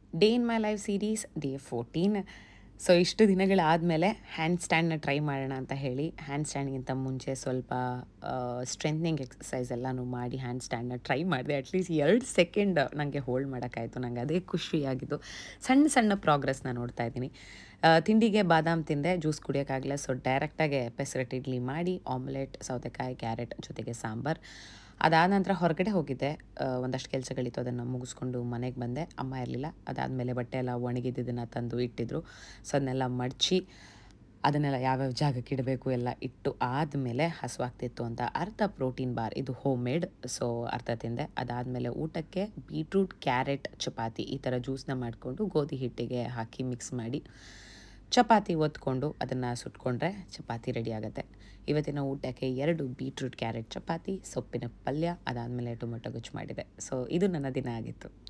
day in my life series day fourteen so ಇಷ್ಟು ದಿನಗಳಾದಮೇಲೆ hand ಸ್ಟ್ಯಾಂಡ್ನ ಟ್ರೈ ಮಾಡೋಣ ಅಂತ ಹೇಳಿ ಹ್ಯಾಂಡ್ ಸ್ಟ್ಯಾಂಡ್ಗಿಂತ ಮುಂಚೆ ಸ್ವಲ್ಪ ಸ್ಟ್ರೆಂತ್ನಿಂಗ್ ಎಕ್ಸಸೈಸ್ ಎಲ್ಲನೂ ಮಾಡಿ ಹ್ಯಾಂಡ್ ಸ್ಟ್ಯಾಂಡ್ನ ಟ್ರೈ ಮಾಡಿದೆ ಅಟ್ಲೀಸ್ಟ್ ಎರಡು ಸೆಕೆಂಡ್ ನನಗೆ ಹೋಲ್ಡ್ ಮಾಡೋಕ್ಕಾಯಿತು ನಂಗೆ ಅದೇ ಖುಷಿಯಾಗಿದ್ದು ಸಣ್ಣ ಸಣ್ಣ ಪ್ರೋಗ್ರೆಸ್ನ ನೋಡ್ತಾ ಇದ್ದೀನಿ ಆ, ತಿಂಡಿಗೆ ಬಾದಾಮ್ ತಿಂದೆ ಜ್ಯೂಸ್ ಕುಡಿಯೋಕ್ಕಾಗಲ್ಲ ಸೊ ಡೈರೆಕ್ಟಾಗಿ ಪೆಸರಟ್ ಇಡ್ಲಿ ಮಾಡಿ ಆಮ್ಲೆಟ್ ಸೌತೆಕಾಯಿ ಕ್ಯಾರೆಟ್ ಜೊತೆಗೆ ಸಾಂಬಾರು ಅದಾದ ನಂತರ ಹೊರಗಡೆ ಹೋಗಿದ್ದೆ ಆ, ಒಂದಷ್ಟು ಕೆಲಸಗಳಿತ್ತು ಅದನ್ನು ಮುಗಿಸ್ಕೊಂಡು ಮನೆಗೆ ಬಂದೆ ಅಮ್ಮ ಇರಲಿಲ್ಲ ಅದಾದಮೇಲೆ ಬಟ್ಟೆ ಎಲ್ಲ ಒಣಗಿದ್ದನ್ನು ತಂದು ಇಟ್ಟಿದ್ರು ಸೊ ಅದನ್ನೆಲ್ಲ ಮಡಚಿ ಅದನ್ನೆಲ್ಲ ಯಾವ್ಯಾವ ಜಾಗಕ್ಕೆ ಇಡಬೇಕು ಎಲ್ಲ ಇಟ್ಟು ಆದಮೇಲೆ ಹಸುವಾಗ್ತಿತ್ತು ಅಂತ ಅರ್ಧ ಪ್ರೋಟೀನ್ ಬಾರ್ ಇದು ಹೋಮ್ ಮೇಡ್ ಸೊ ಅರ್ಧ ತಿಂದೆ ಅದಾದಮೇಲೆ ಊಟಕ್ಕೆ ಬೀಟ್ರೂಟ್ ಕ್ಯಾರೆಟ್ ಚಪಾತಿ ಈ ಥರ ಜ್ಯೂಸ್ನ ಮಾಡಿಕೊಂಡು ಗೋಧಿ ಹಿಟ್ಟಿಗೆ ಹಾಕಿ ಮಿಕ್ಸ್ ಮಾಡಿ ಚಪಾತಿ ಒತ್ಕೊಂಡು ಅದನ್ನು ಸುಟ್ಕೊಂಡ್ರೆ ಚಪಾತಿ ರೆಡಿ ಆಗುತ್ತೆ ಇವತ್ತಿನ ಊಟಕ್ಕೆ ಎರಡು ಬೀಟ್ರೂಟ್ ಕ್ಯಾರೆಟ್ ಚಪಾತಿ ಸೊಪ್ಪಿನ ಪಲ್ಯ ಅದಾದಮೇಲೆ ಟೊಮೆಟೊ ಗೊಜ್ಜು ಮಾಡಿದೆ ಸೊ ಇದು ನನ್ನ ದಿನ ಆಗಿತ್ತು